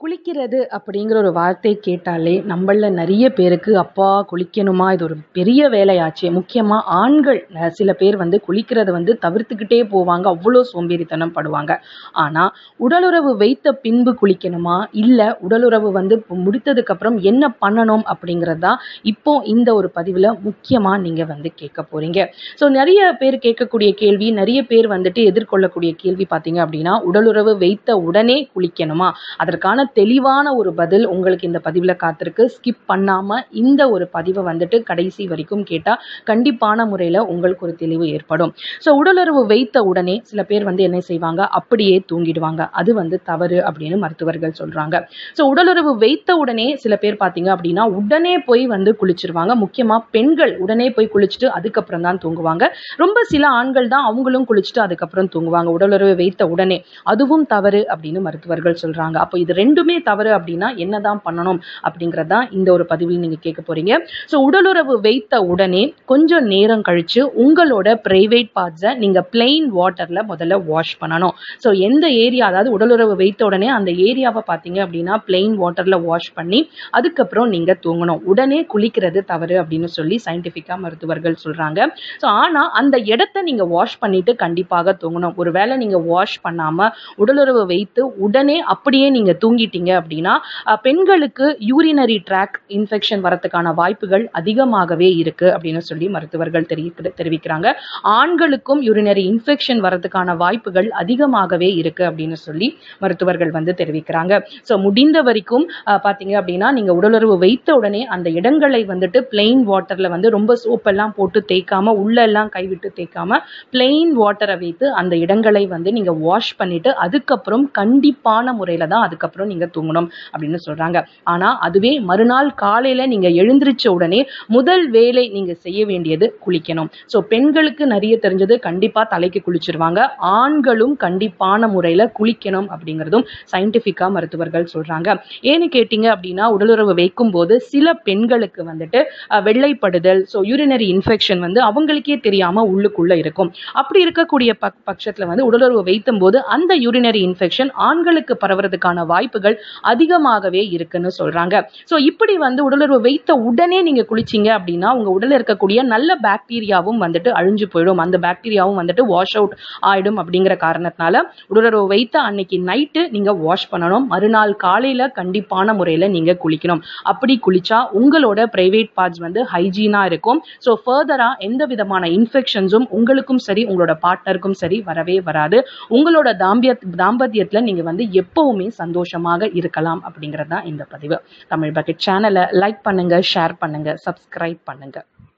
குளிக்கிறது அப்படிங்கிற ஒரு வார்த்தை கேட்டாலே நம்மள்ல நிறைய பேருக்கு அப்பா குளிக்கணுமா இது ஒரு பெரிய வேலையாச்சே முக்கியமாக ஆண்கள் அஹ் சில பேர் வந்து குளிக்கிறத வந்து தவிர்த்துக்கிட்டே போவாங்க அவ்வளோ சோம்பேறித்தனம் படுவாங்க ஆனால் உடலுறவு வைத்த பின்பு குளிக்கணுமா இல்லை உடலுறவு வந்து முடித்ததுக்கப்புறம் என்ன பண்ணணும் அப்படிங்கிறது தான் இப்போ இந்த ஒரு பதிவில் முக்கியமாக நீங்கள் வந்து கேட்க போகிறீங்க ஸோ நிறைய பேர் கேட்கக்கூடிய கேள்வி நிறைய பேர் வந்துட்டு எதிர்கொள்ளக்கூடிய கேள்வி பார்த்தீங்க அப்படின்னா உடலுறவு வைத்த உடனே குளிக்கணுமா அதற்கான தெளிவான ஒரு பதில் உங்களுக்கு இந்த பதிவில் காத்திருக்கு ஸ்கிப் பண்ணாமல் இந்த ஒரு பதிவை வந்துட்டு கடைசி வரைக்கும் கேட்டால் கண்டிப்பான முறையில் உங்களுக்கு ஒரு தெளிவு ஏற்படும் ஸோ உடலுறவு வைத்த உடனே சில பேர் வந்து என்ன செய்வாங்க அப்படியே தூங்கிடுவாங்க அது வந்து தவறு அப்படின்னு மருத்துவர்கள் சொல்கிறாங்க ஸோ உடலுறவு வைத்த உடனே சில பேர் பார்த்தீங்க அப்படின்னா உடனே போய் வந்து குளிச்சிருவாங்க முக்கியமாக பெண்கள் உடனே போய் குளிச்சுட்டு அதுக்கப்புறம் தான் தூங்குவாங்க ரொம்ப சில ஆண்கள் தான் அவங்களும் குளிச்சுட்டு அதுக்கப்புறம் தூங்குவாங்க உடலுறவு வைத்த உடனே அதுவும் தவறு அப்படின்னு மருத்துவர்கள் சொல்றாங்க அப்போ இது ரெண்டுமே தவறு அப்படின்னா என்னதான் பண்ணணும் அப்படிங்கிறது தான் இந்த ஒரு பதிவில் நீங்க கேட்க போறீங்க ஸோ உடலுறவு வைத்த உடனே கொஞ்சம் நேரம் கழிச்சு உங்களோட பிரைவேட் பார்ட்ஸை நீங்க பிளெயின் வாட்டர்ல முதல்ல வாஷ் பண்ணணும் ஸோ எந்த ஏரியா அதாவது உடலுறவு வைத்த உடனே அந்த ஏரியாவை பார்த்தீங்க அப்படின்னா பிளெயின் வாட்டர்ல வாஷ் பண்ணி அதுக்கப்புறம் நீங்க தூங்கணும் உடனே குளிக்கிறது தவறு அப்படின்னு சொல்லி சயின்டிஃபிக்கா மருத்துவர்கள் சொல்றாங்க ஸோ ஆனா அந்த இடத்த நீங்க வாஷ் பண்ணிட்டு கண்டிப்பாக தூங்கணும் ஒருவேளை நீங்க வாஷ் பண்ணாம உடலுறவு வைத்து உடனே அப்படியே நீங்க தூங்கிட்டீங்க அப்படின்னா அஹ், பெண்களுக்கு யூரினரி ட்ராக் இன்ஃபெக்ஷன் வரதுக்கான வாய்ப்புகள் அதிகமாகவே இருக்கு அப்படின்னு சொல்லி மருத்துவர்கள் தெரிவிக்கிற தெரிவிக்கிறாங்க ஆண்களுக்கும் யூரினரி இன்ஃபெக்ஷன் வரதுக்கான வாய்ப்புகள் அதிகமாகவே இருக்கு அப்படின்னு சொல்லி மருத்துவர்கள் வந்து தெரிவிக்கிறாங்க ஸோ முடிந்த வரைக்கும் அஹ், பார்த்தீங்க அப்படின்னா நீங்க உடலுறவு வைத்த உடனே அந்த இடங்களை வந்துட்டு பிளெயின் வாட்டர்ல வந்து ரொம்ப சோப்பெல்லாம் போட்டு தேய்க்காம உள்ள எல்லாம் கைவிட்டு தேய்க்காம பிளெயின் வாட்டரை வைத்து அந்த இடங்களை வந்து நீங்க வாஷ் பண்ணிட்டு அதுக்கப்புறம் கண்டிப்பான முறையில தான் அதுக்கப்புறம் நீங்க தூங்கணும் அப்படின்னு சொல்றாங்க ஆனா அதுவே மறுநாள் காலையில நீங்க எழுந்திருச்ச உடனே முதல் வேலை நீங்க செய்ய வேண்டியது குளிக்கணும் ஸோ பெண்களுக்கு நிறைய தெரிஞ்சது கண்டிப்பா தலைக்கு குளிச்சிருவாங்க ஆண்களும் கண்டிப்பான முறையில குளிக்கணும் அப்படிங்கிறதும் சயின்டிஃபிக்கா மருத்துவர்கள் சொல்றாங்க ஏன்னு கேட்டீங்க அப்படின்னா உடலுறவு வைக்கும் போது சில பெண்களுக்கு வந்துட்டு அஹ், வெள்ளைப்படுதல் ஸோ யூரினரி இன்ஃபெக்ஷன் வந்து அவங்களுக்கே தெரியாம உள்ளுக்குள்ள இருக்கும் அப்படி இருக்கக்கூடிய பக் பட்சத்துல வந்து உடலுறவு வைத்தும் போது அந்த யூரினரி இன்ஃபெக்ஷன் ஆண்களுக்கு பரவுறதுக்கான வாய்ப்புகள் அதிகமாகவே இருக்குன்னு சொல்றாங்க ஸோ இப்படி வந்து உடலுறவு வைத்த உடனே நீங்க குளிச்சீங்க அப்படின்னா உங்க உடல்ல இருக்கக்கூடிய நல்ல பாக்டீரியாவும் வந்துட்டு அழிஞ்சு போயிடும் அந்த பாக்டீரியாவும் வந்துட்டு வாஷ் அவுட் ஆயிடும் அப்படிங்கிற காரணத்தினால உடலுறவு வைத்த அன்னைக்கு நைட்டு நீங்க வாஷ் பண்ணணும் மறுநாள் காலையில கண்டிப்பான முறையில நீங்க குளிக்கணும் அப்படி குளிச்சா உங்களோட பிரைவேட் பார்ட்ஸ் வந்து ஹைஜீனா இருக்கும் ஸோ ஃபர்தரா எந்த விதமான இன்ஃபெக்ஷன்ஸும் உங்களுக்கும் சரி உங்களோட பார்ட்னருக்கும் சரி வரவே வராது உங்களோட தாம்பிய தாம்பத்தியத்துல நீங்க வந்து எப்பவுமே சந்தோஷமாக இருக்கலாம் அப்படிங்கிறது தான் இந்த பதிவு தமிழ் பக்கெட் சேனலை லைக் பண்ணுங்க ஷேர் பண்ணுங்க சப்ஸ்கிரைப் பண்ணுங்க